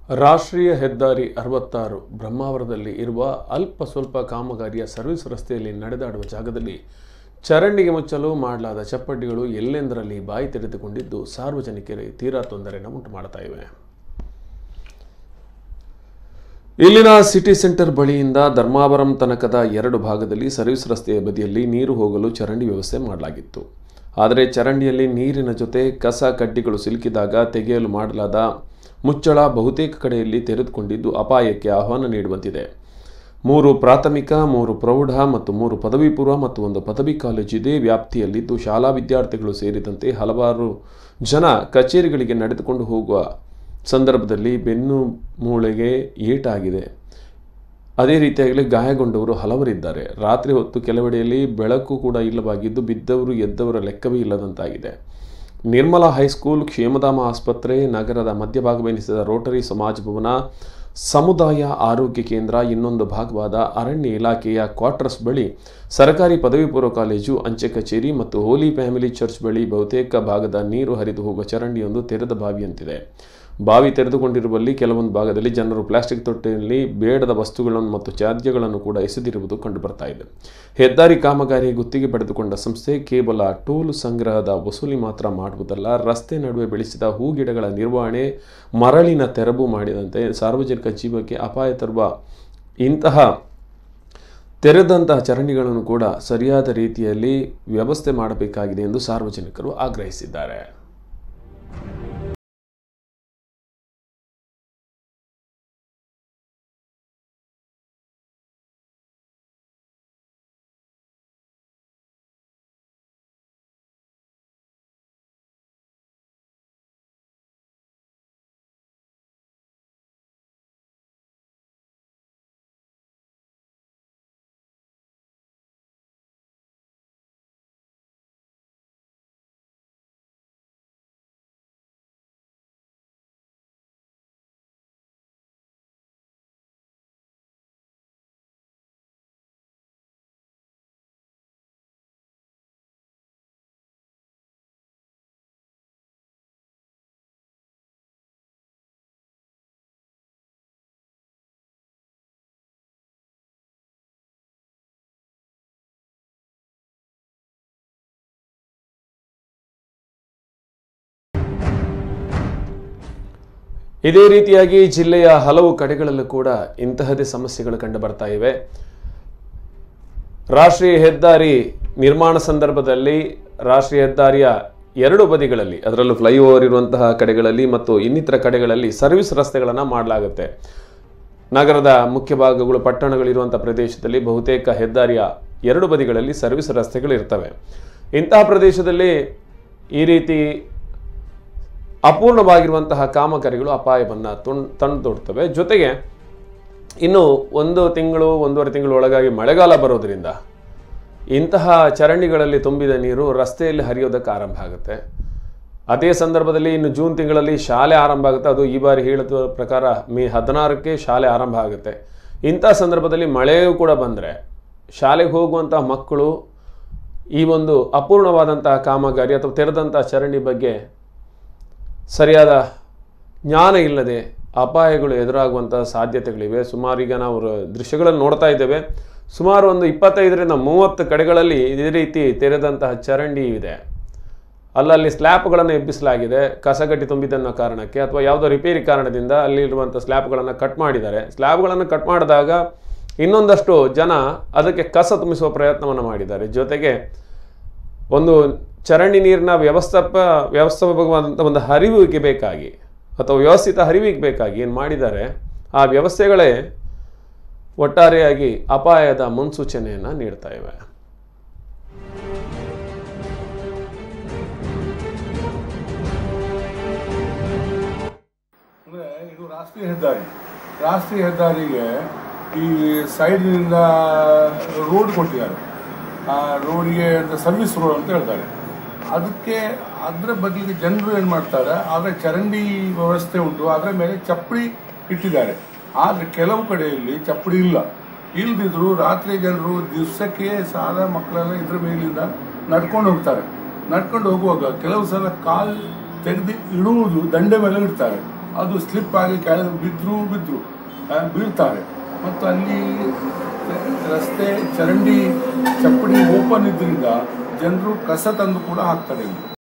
ರಾಷ್ಟ್ರೀಯ ಹೆದ್ದಾರಿ ಅರವತ್ತಾರು ಬ್ರಹ್ಮಾವರದಲ್ಲಿ ಇರುವ ಅಲ್ಪ ಸ್ವಲ್ಪ ಕಾಮಗಾರಿಯ ಸರ್ವಿಸ್ ರಸ್ತೆಯಲ್ಲಿ ನಡೆದಾಡುವ ಜಾಗದಲ್ಲಿ ಚರಂಡಿಗೆ ಮುಚ್ಚಲು ಮಾಡಲಾದ ಚಪ್ಪಡಿಗಳು ಎಲ್ಲೆಂದರಲ್ಲಿ ಬಾಯಿ ತೆರೆದುಕೊಂಡಿದ್ದು ಸಾರ್ವಜನಿಕರಿಗೆ ತೀರಾ ತೊಂದರೆಯನ್ನು ಉಂಟು ಮಾಡ್ತಾ ಇವೆ ಇಲ್ಲಿನ ಸಿಟಿ ಸೆಂಟರ್ ಬಳಿಯಿಂದ ಧರ್ಮಾವರಂ ತನಕದ ಎರಡು ಭಾಗದಲ್ಲಿ ಸರ್ವಿಸ್ ರಸ್ತೆಯ ಬದಿಯಲ್ಲಿ ನೀರು ಹೋಗಲು ಚರಂಡಿ ವ್ಯವಸ್ಥೆ ಮಾಡಲಾಗಿತ್ತು ಆದರೆ ಚರಂಡಿಯಲ್ಲಿ ನೀರಿನ ಜೊತೆ ಕಸ ಕಡ್ಡಿಗಳು ಸಿಲುಕಿದಾಗ ತೆಗೆಯಲು ಮಾಡಲಾದ ಮುಚ್ಚಳ ಬಹುತೇಕ ಕಡೆಯಲ್ಲಿ ತೆರೆದುಕೊಂಡಿದ್ದು ಅಪಾಯಕ್ಕೆ ಆಹ್ವಾನ ನೀಡುವಂತಿದೆ ಮೂರು ಪ್ರಾಥಮಿಕ ಮೂರು ಪ್ರೌಢ ಮತ್ತು ಮೂರು ಪದವಿ ಪೂರ್ವ ಮತ್ತು ಒಂದು ಪದವಿ ಕಾಲೇಜು ಇದೇ ವ್ಯಾಪ್ತಿಯಲ್ಲಿದ್ದು ಶಾಲಾ ವಿದ್ಯಾರ್ಥಿಗಳು ಸೇರಿದಂತೆ ಹಲವಾರು ಜನ ಕಚೇರಿಗಳಿಗೆ ನಡೆದುಕೊಂಡು ಹೋಗುವ ಸಂದರ್ಭದಲ್ಲಿ ಬೆನ್ನು ಮೂಳೆಗೆ ಏಟಾಗಿದೆ ಅದೇ ರೀತಿಯಾಗಿ ಗಾಯಗೊಂಡವರು ಹಲವರಿದ್ದಾರೆ ರಾತ್ರಿ ಹೊತ್ತು ಕೆಲವೆಡೆಯಲ್ಲಿ ಬೆಳಕು ಕೂಡ ಇಲ್ಲವಾಗಿದ್ದು ಬಿದ್ದವರು ಎದ್ದವರ ಲೆಕ್ಕವೇ ಇಲ್ಲದಂತಾಗಿದೆ ನಿರ್ಮಲಾ ಹೈಸ್ಕೂಲ್ ಕ್ಷೇಮಧಾಮ ಆಸ್ಪತ್ರೆ ನಗರದ ಮಧ್ಯಭಾಗವೆನಿಸಿದ ರೋಟರಿ ಸಮಾಜ ಭವನ ಸಮುದಾಯ ಆರೋಗ್ಯ ಕೇಂದ್ರ ಇನ್ನೊಂದು ಭಾಗವಾದ ಅರಣ್ಯ ಇಲಾಖೆಯ ಕ್ವಾರ್ಟರ್ಸ್ ಬಳಿ ಸರ್ಕಾರಿ ಪದವಿ ಪೂರ್ವ ಕಾಲೇಜು ಅಂಚೆ ಕಚೇರಿ ಮತ್ತು ಹೋಲಿ ಫ್ಯಾಮಿಲಿ ಚರ್ಚ್ ಬಳಿ ಬಹುತೇಕ ಭಾಗದ ನೀರು ಹರಿದು ಹೋಗುವ ಚರಂಡಿಯೊಂದು ತೆರೆದ ಬಾವಿಯಂತಿದೆ ಬಾವಿ ತೆರೆದುಕೊಂಡಿರುವಲ್ಲಿ ಕೆಲವೊಂದು ಭಾಗದಲ್ಲಿ ಜನರು ಪ್ಲಾಸ್ಟಿಕ್ ತೊಟ್ಟೆಯಲ್ಲಿ ಬೇಡದ ವಸ್ತುಗಳನ್ನು ಮತ್ತು ತ್ಯಾಜ್ಯಗಳನ್ನು ಕೂಡ ಎಸೆದಿರುವುದು ಕಂಡುಬರ್ತಾ ಇದೆ ಹೆದ್ದಾರಿ ಕಾಮಗಾರಿ ಗುತ್ತಿಗೆ ಪಡೆದುಕೊಂಡ ಸಂಸ್ಥೆ ಕೇವಲ ಟೋಲ್ ಸಂಗ್ರಹದ ವಸೂಲಿ ಮಾತ್ರ ಮಾಡುವುದಲ್ಲ ರಸ್ತೆ ನಡುವೆ ಬೆಳೆಸಿದ ಹೂಗಿಡಗಳ ನಿರ್ವಹಣೆ ಮರಳಿನ ತೆರವು ಮಾಡಿದಂತೆ ಸಾರ್ವಜನಿಕ ಜೀವಕ್ಕೆ ಅಪಾಯ ತರುವ ಇಂತಹ ತೆರೆದಂತಹ ಚರಂಡಿಗಳನ್ನು ಕೂಡ ಸರಿಯಾದ ರೀತಿಯಲ್ಲಿ ವ್ಯವಸ್ಥೆ ಮಾಡಬೇಕಾಗಿದೆ ಎಂದು ಸಾರ್ವಜನಿಕರು ಆಗ್ರಹಿಸಿದ್ದಾರೆ ಇದೇ ರೀತಿಯಾಗಿ ಜಿಲ್ಲೆಯ ಹಲವು ಕಡೆಗಳಲ್ಲೂ ಕೂಡ ಇಂತಹದೇ ಸಮಸ್ಯೆಗಳು ಕಂಡು ಬರ್ತಾ ಇವೆ ರಾಷ್ಟ್ರೀಯ ಹೆದ್ದಾರಿ ನಿರ್ಮಾಣ ಸಂದರ್ಭದಲ್ಲಿ ರಾಷ್ಟ್ರೀಯ ಹೆದ್ದಾರಿಯ ಎರಡು ಬದಿಗಳಲ್ಲಿ ಅದರಲ್ಲೂ ಫ್ಲೈಓವರ್ ಇರುವಂತಹ ಕಡೆಗಳಲ್ಲಿ ಮತ್ತು ಇನ್ನಿತರ ಕಡೆಗಳಲ್ಲಿ ಸರ್ವಿಸ್ ರಸ್ತೆಗಳನ್ನು ಮಾಡಲಾಗುತ್ತೆ ನಗರದ ಮುಖ್ಯ ಭಾಗಗಳು ಪಟ್ಟಣಗಳಿರುವಂಥ ಪ್ರದೇಶದಲ್ಲಿ ಬಹುತೇಕ ಹೆದ್ದಾರಿಯ ಎರಡು ಬದಿಗಳಲ್ಲಿ ಸರ್ವಿಸ್ ರಸ್ತೆಗಳು ಇರ್ತವೆ ಇಂತಹ ಪ್ರದೇಶದಲ್ಲಿ ಈ ರೀತಿ ಅಪೂರ್ಣವಾಗಿರುವಂತಹ ಕಾಮಗಾರಿಗಳು ಅಪಾಯವನ್ನು ತೊಣ್ ತಂದೊಡ್ತವೆ ಜೊತೆಗೆ ಇನ್ನು ಒಂದು ತಿಂಗಳು ಒಂದೂವರೆ ತಿಂಗಳು ಒಳಗಾಗಿ ಮಳೆಗಾಲ ಬರೋದ್ರಿಂದ ಇಂತಹ ಚರಂಡಿಗಳಲ್ಲಿ ತುಂಬಿದ ನೀರು ರಸ್ತೆಯಲ್ಲಿ ಹರಿಯೋದಕ್ಕೆ ಆರಂಭ ಆಗುತ್ತೆ ಅದೇ ಸಂದರ್ಭದಲ್ಲಿ ಇನ್ನು ಜೂನ್ ತಿಂಗಳಲ್ಲಿ ಶಾಲೆ ಆರಂಭ ಆಗುತ್ತೆ ಅದು ಈ ಬಾರಿ ಹೇಳಿದ ಪ್ರಕಾರ ಮೇ ಹದಿನಾರಕ್ಕೆ ಶಾಲೆ ಆರಂಭ ಆಗುತ್ತೆ ಇಂಥ ಸಂದರ್ಭದಲ್ಲಿ ಮಳೆಯೂ ಕೂಡ ಬಂದರೆ ಶಾಲೆಗೆ ಹೋಗುವಂಥ ಮಕ್ಕಳು ಈ ಒಂದು ಅಪೂರ್ಣವಾದಂತಹ ಕಾಮಗಾರಿ ಅಥವಾ ತೆರೆದಂಥ ಚರಂಡಿ ಬಗ್ಗೆ ಸರಿಯಾದ ಜ್ಞಾನ ಇಲ್ಲದೆ ಅಪಾಯಗಳು ಎದುರಾಗುವಂಥ ಸಾಧ್ಯತೆಗಳಿವೆ ಸುಮಾರು ಈಗ ನಾವು ದೃಶ್ಯಗಳನ್ನು ನೋಡ್ತಾ ಇದ್ದೇವೆ ಸುಮಾರು ಒಂದು ಇಪ್ಪತ್ತೈದರಿಂದ ಮೂವತ್ತು ಕಡೆಗಳಲ್ಲಿ ಇದೇ ರೀತಿ ತೆರೆದಂತಹ ಚರಂಡಿ ಇದೆ ಅಲ್ಲಲ್ಲಿ ಸ್ಲ್ಯಾಪ್ಗಳನ್ನು ಎಬ್ಬಿಸಲಾಗಿದೆ ಕಸಗಡ್ಡಿ ತುಂಬಿದನ್ನೋ ಕಾರಣಕ್ಕೆ ಅಥವಾ ಯಾವುದೋ ರಿಪೇರಿ ಕಾರಣದಿಂದ ಅಲ್ಲಿರುವಂಥ ಸ್ಲ್ಯಾಪ್ಗಳನ್ನು ಕಟ್ ಮಾಡಿದ್ದಾರೆ ಸ್ಲ್ಯಾಬ್ಗಳನ್ನು ಕಟ್ ಮಾಡಿದಾಗ ಇನ್ನೊಂದಷ್ಟು ಜನ ಅದಕ್ಕೆ ಕಸ ತುಂಬಿಸುವ ಪ್ರಯತ್ನವನ್ನು ಮಾಡಿದ್ದಾರೆ ಜೊತೆಗೆ ಒಂದು ಚರಂಡಿ ನೀರಿನ ವ್ಯವಸ್ಥಾಪ ವ್ಯವಸ್ಥಾಪಕವಾದಂಥ ಒಂದು ಹರಿವಿಗೆ ಬೇಕಾಗಿ ಅಥವಾ ವ್ಯವಸ್ಥಿತ ಹರಿವಿಗೆ ಬೇಕಾಗಿ ಏನು ಮಾಡಿದ್ದಾರೆ ಆ ವ್ಯವಸ್ಥೆಗಳೇ ಒಟ್ಟಾರೆಯಾಗಿ ಅಪಾಯದ ಮುನ್ಸೂಚನೆಯನ್ನು ನೀಡ್ತಾ ಇವೆ ಅಂದರೆ ಇದು ರಾಷ್ಟ್ರೀಯ ಹೆದ್ದಾರಿ ರಾಷ್ಟ್ರೀಯ ಹೆದ್ದಾರಿಗೆ ಈ ಸೈಡ್ನಿಂದ ರೋಡ್ ಕೊಟ್ಟಿದ್ದಾರೆ ಆ ರೋಡಿಗೆ ಅಂತ ಸರ್ವಿಸ್ ರೋಡ್ ಅಂತ ಹೇಳ್ತಾರೆ ಅದಕ್ಕೆ ಅದರ ಬದಲಿಗೆ ಜನರು ಏನು ಮಾಡ್ತಾರೆ ಆದರೆ ಚರಂಡಿ ವ್ಯವಸ್ಥೆ ಉಂಟು ಅದರ ಮೇಲೆ ಚಪ್ಪಡಿ ಇಟ್ಟಿದ್ದಾರೆ ಆದರೆ ಕೆಲವು ಕಡೆಯಲ್ಲಿ ಚಪ್ಪಡಿ ಇಲ್ಲ ಇಲ್ದಿದ್ರು ರಾತ್ರಿ ಜನರು ದಿವಸಕ್ಕೆ ಸಾಲ ಮಕ್ಕಳೆಲ್ಲ ಇದ್ರ ಮೇಲಿಂದ ನಡ್ಕೊಂಡು ಹೋಗ್ತಾರೆ ನಡ್ಕೊಂಡು ಹೋಗುವಾಗ ಕೆಲವು ಸಲ ಕಾಲ್ ತೆಗೆದು ಇಡುವುದು ದಂಡೆ ಮೇಲೆ ಇಡ್ತಾರೆ ಅದು ಸ್ಲಿಪ್ ಆಗಿ ಕೆಳಗೆ ಬಿದ್ದರೂ ಬಿದ್ದರು ಬೀಳ್ತಾರೆ ಮತ್ತು ಅಲ್ಲಿ ರಸ್ತೆ ಚರಂಡಿ ಚಪ್ಪಡಿ ಓಪನ್ ಇದ್ರಿಂದ ಜನರು ಕಸ ತಂದು ಕೂಡ ಹಾಕ್ತಾರೆ ಇಲ್ಲಿ